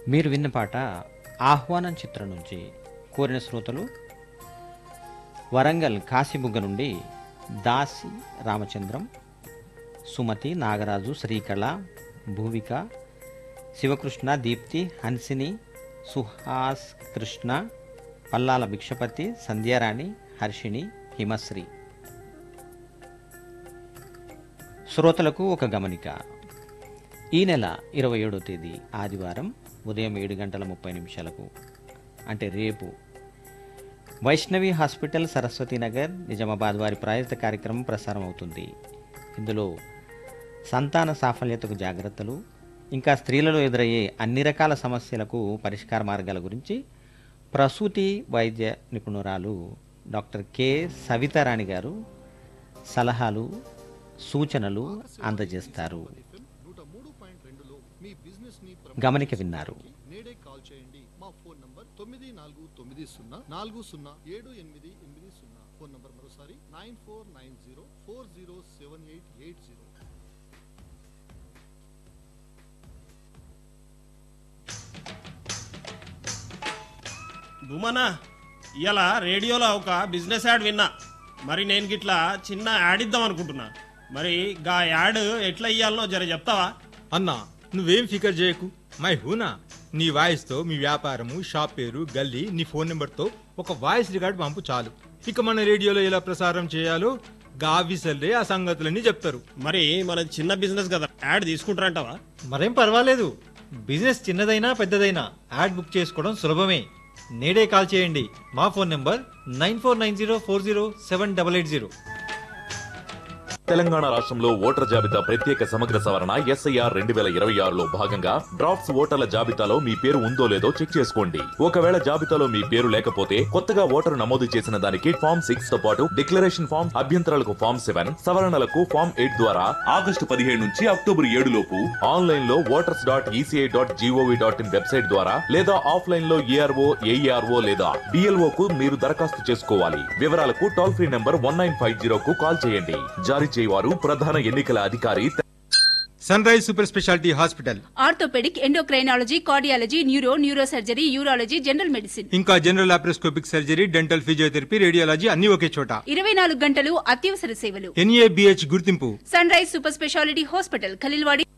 మీరు విన్న పాట ఆహ్వానం చిత్రం నుంచి కోరిన శ్రోతలు వరంగల్ కాశీబుగ్గ నుండి దాసి రామచంద్రం సుమతి నాగరాజు శ్రీకళ భూవిక శివకృష్ణ దీప్తి హన్సిని సుహాస్ కృష్ణ పల్లాల భిక్షపతి సంధ్యారాణి హర్షిణి హిమశ్రీ శ్రోతలకు ఒక గమనిక ఈ నెల ఇరవై ఏడో తేదీ ఆదివారం ఉదయం ఏడు గంటల ముప్పై నిమిషాలకు అంటే రేపు వైష్ణవి హాస్పిటల్ సరస్వతి నగర్ నిజామాబాద్ వారి ప్రాయోజిత కార్యక్రమం ప్రసారం అవుతుంది ఇందులో సంతాన సాఫల్యతకు జాగ్రత్తలు ఇంకా స్త్రీలలో ఎదురయ్యే అన్ని రకాల సమస్యలకు పరిష్కార మార్గాల గురించి ప్రసూతి వైద్య నిపుణురాలు డాక్టర్ కె సవితారాణి గారు సలహాలు సూచనలు అందజేస్తారు నూట మూడు పాయింట్ రెండులో మీ బిజినెస్ ని గమనిక విన్నారు నేడే కాల్ చేయండి మా ఫోన్ నంబర్ తొమ్మిది నాలుగు తొమ్మిది సున్నా నాలుగు సున్నా ఏడు ఎనిమిది ఎనిమిది సున్నా ఫోన్ నంబర్ మరోసారి nine four nine zero four zero seven eight eight zero భూమనా ఇవాళ రేడియోలో ఒక బిజినెస్ యాడ్ విన్నా మరి నేను గిట్లా చిన్న యాడ్ ఇద్దాం అనుకుంటున్నా మరి గా యాడ్ ఎట్లా ఇయ్యాలనో జర చెప్తావా అన్నా నువ్వేం ఫికర్ చేయకు మై హూనా నీ వాయిస్తో మీ వ్యాపారము షాప్ పేరు గల్లీ నీ ఫోన్ నెంబర్తో ఒక వాయిస్ రికార్డ్ పంపు చాలు ఇక మన రేడియోలో ఎలా ప్రసారం చేయాలో గావిసల్లే ఆ సంగతులన్నీ చెప్తారు మరి మన చిన్న బిజినెస్ కదా యాడ్ తీసుకుంటారంటావా మరేం పర్వాలేదు బిజినెస్ చిన్నదైనా పెద్దదైనా యాడ్ బుక్ చేసుకోవడం సులభమే నేడే కాల్ చేయండి మా phone number nine four nine zero four zero seven double eight zero Telangana రాష్ట్రంలో ఓటర్ జాబితా ప్రత్యేక సమగ్ర సవరణ ఎస్ఐఆర్ రెండు వేల ఇరవై ఆరులో భాగంగా డ్రాఫ్ట్స్ ఓటర్ల జాబితాలో మీ పేరు ఉందో లేదో చెక్ చేసుకోండి ఒకవేళ జాబితాలో మీ పేరు లేకపోతే కొత్తగా ఓటరు నమోదు చేసిన దానికి ఫామ్ సిక్స్ తో పాటు డిక్లరేషన్ ఫామ్ అభ్యంతరాలకు ఫామ్ సెవెన్ సవరణలకు ఫామ్ ఎయిట్ ద్వారా ఆగస్టు పదిహేడు నుంచి అక్టోబర్ ఏడు లోపు ఆన్లైన్ లో voters dot ECI dot GOV dot in website ద్వారా లేదా ఆఫ్లైన్ లో ఏఆర్ఓ ఏఈఆర్ఓ లేదా బిఎల్ఓ కు మీరు దరఖాస్తు చేసుకోవాలి వివరాలకు toll free number one nine five zero కు కాల్ చేయండి జారీ చేయవారు ప్రధాన ఎన్నికల అధికారి sunrise super speciality hospital orthopaedic endocrinology cardiology neuro neuro surgery urology general medicine ఇంకా general laparoscopic surgery dental physiotherapy radiology అన్ని ఒకే చోట ఇరవై నాలుగు గంటలు అత్యవసర సేవలు ఎన్ఏబిహెచ్ గుర్తింపు sunrise super speciality hospital Khaleelwadi